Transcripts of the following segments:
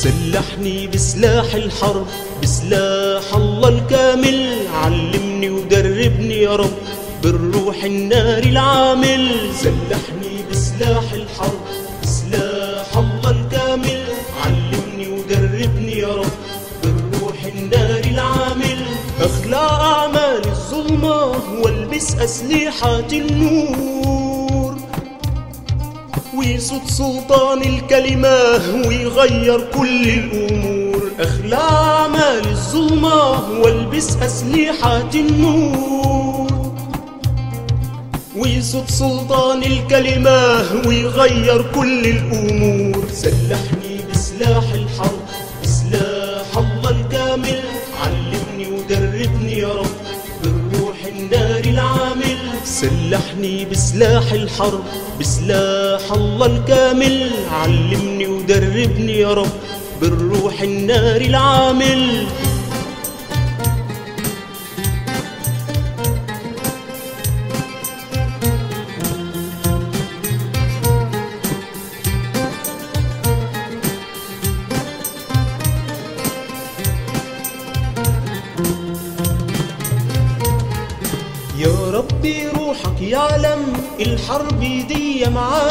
سلحني بسلاح الحرب بسلاح الله الكامل علمني ودربني يا رب بالروح النار العامل سلحني بسلاح الحرب بسلاح الله الكامل علمني ودربني يا رب بالروح النار العامل اخلع اعمال الظلمه والبس اسلحه النور ويسود سلطان الكلمة ويغير كل الأمور أخلع أعمال الظلمة والبس أسلحة النور ويسود سلطان الكلمة ويغير كل الأمور سلحني بسلاح الحرب بسلاح الله الكامل علمني ودربني يا رب بالروح النار العامل سلحني بسلاح الحرب بسلاح الله الكامل علمني ودربني يا رب بالروح النار العامل يا ربي روحك يعلم الحرب دي مع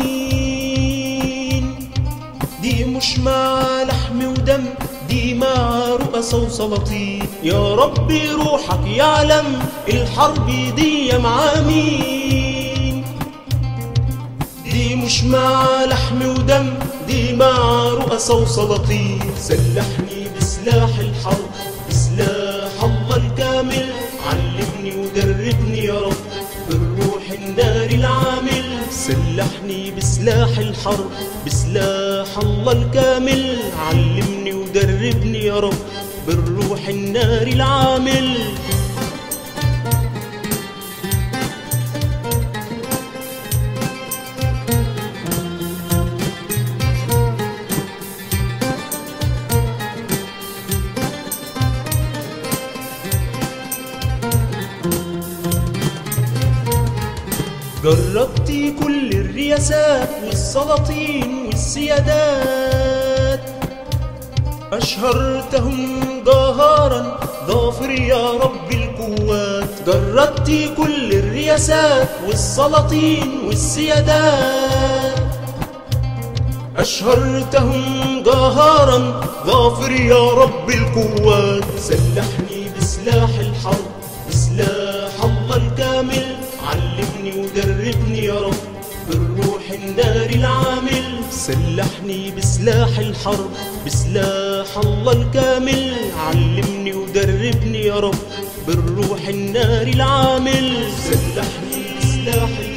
مين دي مش مع لحم ودم دي مع رؤسا وسلاطين يا ربي روحك يعلم الحرب دي مع مين دي مش مع لحم ودم دي مع رؤسا وسلاطين سلحني بسلاح الحرب بسلاح الله الكامل علمني ودربني يا رب بالروح النار العامل سلحني بسلاح الحرب بسلاح الله الكامل علمني ودربني يا رب بالروح النار العامل جربتي كل الرياسات والسلاطين والسيادات أشهرتهم جهارا ظافر يا رب القوات جربتي كل الرياسات والسلاطين والسيادات أشهرتهم جهارا ظافر يا رب القوات سلحني بسلاح الحرب بسلاح الله الكامل علمني ودربني يا رب بالروح النار العامل سلحني بسلاح الحرب بسلاح الله الكامل علمني ودربني يا رب بالروح النار العامل سلحني بسلاح الحرب